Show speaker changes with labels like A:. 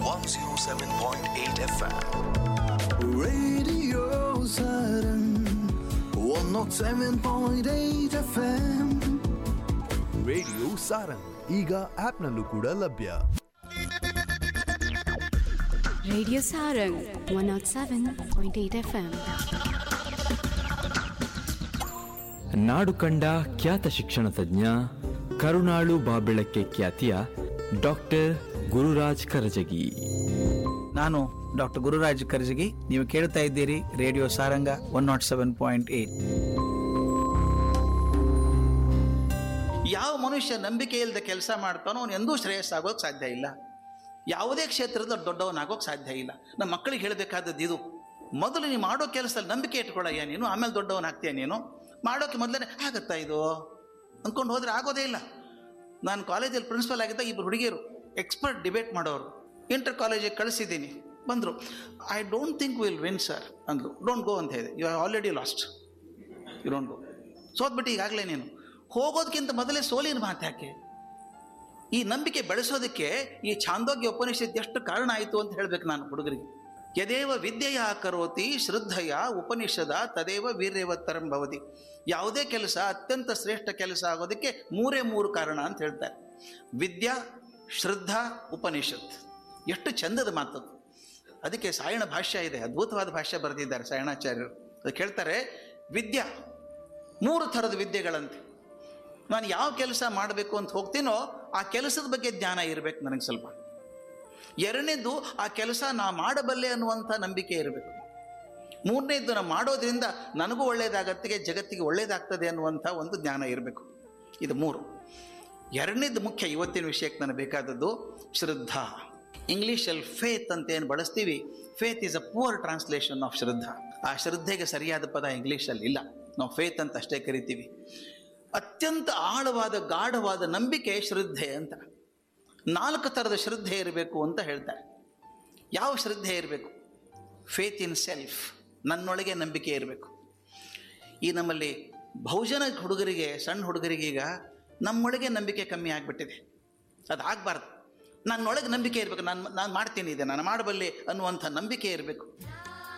A: 107.8 FM.
B: Radio Saturn 107.8 FM
C: radio Sarang ಈಗ ಆಪ್ನಲ್ಲೂ ಕೂಡ ಲಭ್ಯ
D: Radio Sarang 107.8 FM.
E: ನಾಡು ಕಂಡ ಖ್ಯಾತ ಶಿಕ್ಷಣ ತಜ್ಞ ಕರುಣಾಳು ಬಾಬೆಳಕ್ಕೆ ಖ್ಯಾತಿಯ ಡಾಕ್ಟರ್ ಗುರುರಾಜ್ ಕರಜಗಿ
F: ನಾನು ಡಾಕ್ಟರ್ ಗುರುರಾಜ್ ಕರ್ಜಗಿ ನೀವು ಕೇಳ್ತಾ ಇದ್ದೀರಿ radio Saranga one nought seven point eight ಯಾವ ಮನುಷ್ಯ ನಂಬಿಕೆ ಇಲ್ಲದೆ ಕೆಲಸ ಮಾಡ್ತಾನೋ ಅವನು ಎಂದೂ ಶ್ರೇಯಸ್ಸಾಗೋಕೆ ಸಾಧ್ಯ ಇಲ್ಲ ಯಾವುದೇ ಕ್ಷೇತ್ರದಲ್ಲಿ ದೊಡ್ಡವನಾಗೋಕೆ ಸಾಧ್ಯ ಇಲ್ಲ ನಮ್ಮ ಮಕ್ಕಳಿಗೆ ಹೇಳಬೇಕಾದದ್ದು ಇದು ಮೊದಲು ನೀವು ಮಾಡೋ ಕೆಲಸದಲ್ಲಿ ನಂಬಿಕೆ ಇಟ್ಕೊಳ್ಳಯ್ಯ ನೀನು ಆಮೇಲೆ ದೊಡ್ಡವನಾಗ್ತೀಯ ನೀನು ಮಾಡೋಕೆ ಮೊದಲೇ ಆಗತ್ತಾ ಇದು ಅಂದ್ಕೊಂಡು ಹೋದ್ರೆ ಆಗೋದೇ ಇಲ್ಲ ನಾನು ಕಾಲೇಜಲ್ಲಿ ಪ್ರಿನ್ಸಿಪಲ್ ಆಗಿದ್ದಾಗ ಇಬ್ಬರು ಹುಡುಗಿಯರು ಎಕ್ಸ್ಪರ್ಟ್ ಡಿಬೇಟ್ ಮಾಡೋರು ಇಂಟರ್ ಕಾಲೇಜಿಗೆ ಕಳಿಸಿದ್ದೀನಿ ಬಂದರು I don't think will win sir ಅಂದ್ಲು ಡೋಂಟ್ ಗೋ ಅಂತ ಹೇಳಿದೆ you are already lost you don't go ಸೋತ್ಬಿಟ್ಟು ಈಗಾಗಲೇ ನೀನು ಹೋಗೋದಕ್ಕಿಂತ ಮೊದಲೇ ಸೋಲಿನ ಮಾತು ಯಾಕೆ ಈ ನಂಬಿಕೆ ಬೆಳೆಸೋದಕ್ಕೆ ಈ ಛಾಂದೋಗ್ಯ ಉಪನಿಷತ್ ಎಷ್ಟು ಕಾರಣ ಆಯಿತು ಅಂತ ಹೇಳ್ಬೇಕು ನಾನು ಹುಡುಗರಿಗೆ ಯದೇವ ವಿದ್ಯೆಯ ಕರೋತಿ ಶ್ರದ್ಧೆಯ ಉಪನಿಷದ ತದೇವ ವೀರ್ಯವತ್ತರಂ ಭವತಿ ಯಾವುದೇ ಕೆಲಸ ಅತ್ಯಂತ ಶ್ರೇಷ್ಠ ಕೆಲಸ ಆಗೋದಕ್ಕೆ ಮೂರೇ ಮೂರು ಕಾರಣ ಅಂತ ಹೇಳ್ತಾರೆ ವಿದ್ಯಾ ಶ್ರದ್ಧಾ ಉಪನಿಷತ್ ಎಷ್ಟು ಚಂದದ ಮಾತದು ಅದಕ್ಕೆ ಸಾಯಣ ಭಾಷ್ಯ ಇದೆ ಅದ್ಭುತವಾದ ಭಾಷ್ಯ ಬರೆದಿದ್ದಾರೆ ಸಾಯಣಾಚಾರ್ಯರು ಅದಕ್ಕೆ ಹೇಳ್ತಾರೆ ವಿದ್ಯಾ ಮೂರು ಥರದ ವಿದ್ಯೆಗಳಂತೆ ನಾನು ಯಾವ ಕೆಲಸ ಮಾಡಬೇಕು ಅಂತ ಹೋಗ್ತೀನೋ ಆ ಕೆಲಸದ ಬಗ್ಗೆ ಜ್ಞಾನ ಇರಬೇಕು ನನಗೆ ಸ್ವಲ್ಪ ಎರಡನೇದು ಆ ಕೆಲಸ ನಾ ಮಾಡಬಲ್ಲೆ ಅನ್ನುವಂಥ ನಂಬಿಕೆ ಇರಬೇಕು ಮೂರನೇದ್ದು ನಾ ಮಾಡೋದ್ರಿಂದ ನನಗೂ ಒಳ್ಳೇದಾಗತ್ತಿಗೆ ಜಗತ್ತಿಗೆ ಒಳ್ಳೇದಾಗ್ತದೆ ಅನ್ನುವಂಥ ಒಂದು ಜ್ಞಾನ ಇರಬೇಕು ಇದು ಮೂರು ಎರಡನೇದು ಮುಖ್ಯ ಇವತ್ತಿನ ವಿಷಯಕ್ಕೆ ನನಗೆ ಬೇಕಾದದ್ದು ಶ್ರದ್ಧಾ ಇಂಗ್ಲೀಷಲ್ಲಿ ಫೇತ್ ಅಂತ ಏನು ಬಳಸ್ತೀವಿ faith is a poor translation of shraddha ಆ ಶ್ರದ್ಧೆಗೆ ಸರಿಯಾದ ಪದ ಇಂಗ್ಲೀಷಲ್ಲಿ ಇಲ್ಲ ನಾವು ಫೇತ್ ಅಂತ ಅಷ್ಟೇ ಕರಿತೀವಿ ಅತ್ಯಂತ ಆಳವಾದ ಗಾಢವಾದ ನಂಬಿಕೆ ಶ್ರದ್ಧೆ ಅಂತ ನಾಲ್ಕು ಥರದ ಶ್ರದ್ಧೆ ಇರಬೇಕು ಅಂತ ಹೇಳ್ತಾರೆ ಯಾವ ಶ್ರದ್ಧೆ ಇರಬೇಕು ಫೇತ್ ಇನ್ ಸೆಲ್ಫ್ ನನ್ನೊಳಗೆ ನಂಬಿಕೆ ಇರಬೇಕು ಈ ನಮ್ಮಲ್ಲಿ ಬಹುಜನ ಹುಡುಗರಿಗೆ ಸಣ್ಣ ಹುಡುಗರಿಗೆ ಈಗ ನಮ್ಮೊಳಗೆ ನಂಬಿಕೆ ಕಮ್ಮಿ ಆಗಿಬಿಟ್ಟಿದೆ ಅದು ಆಗಬಾರ್ದು ನನ್ನೊಳಗೆ ನಂಬಿಕೆ ಇರಬೇಕು ನಾನು ನಾನು ಮಾಡ್ತೀನಿ ಇದೆ ನಾನು ಮಾಡಬಲ್ಲೆ ಅನ್ನುವಂಥ ನಂಬಿಕೆ ಇರಬೇಕು